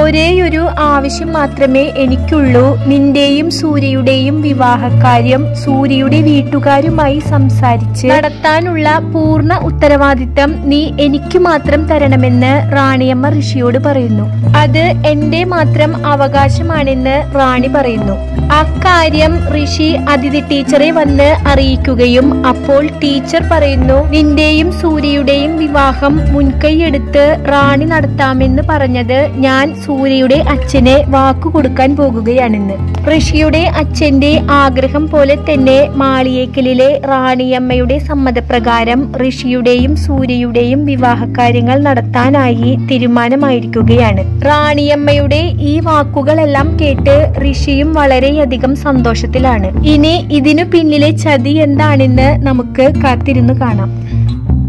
ഒരേയൊരു ആവശ്യം മാത്രമേ എനിക്കുള്ളൂ നിന്റെയും സൂര്യയുടെയും വിവാഹകാര്യം സൂര്യയുടെ വീട്ടുകാരുമായി സംസാരിച്ച് നടത്താനുള്ള പൂർണ്ണ ഉത്തരവാദിത്തം നീ എനിക്ക് മാത്രം തരണമെന്ന് റാണിയമ്മ ഋഷിയോട് പറയുന്നു അത് എന്റെ മാത്രം അവകാശമാണെന്ന് റാണി പറയുന്നു അക്കാര്യം ഋഷി അതിഥി ടീച്ചറെ വന്ന് അറിയിക്കുകയും അപ്പോൾ ടീച്ചർ പറയുന്നു നിന്റെയും സൂര്യയുടെയും വിവാഹം മുൻകൈയെടുത്ത് റാണി നടത്താമെന്ന് പറഞ്ഞത് ഞാൻ സൂര്യയുടെ അച്ഛനെ വാക്കു കൊടുക്കാൻ പോകുകയാണെന്ന് ഋഷിയുടെ അച്ഛന്റെ ആഗ്രഹം പോലെ തന്നെ മാളിയേക്കലിലെ റാണിയമ്മയുടെ സമ്മതപ്രകാരം ഋഷിയുടെയും സൂര്യയുടെയും വിവാഹകാര്യങ്ങൾ നടത്താനായി തീരുമാനമായിരിക്കുകയാണ് റാണിയമ്മയുടെ ഈ വാക്കുകളെല്ലാം കേട്ട് ഋഷിയും വളരെയധികം സന്തോഷത്തിലാണ് ഇനി ഇതിനു പിന്നിലെ ചതി എന്താണെന്ന് നമുക്ക് കാത്തിരുന്നു കാണാം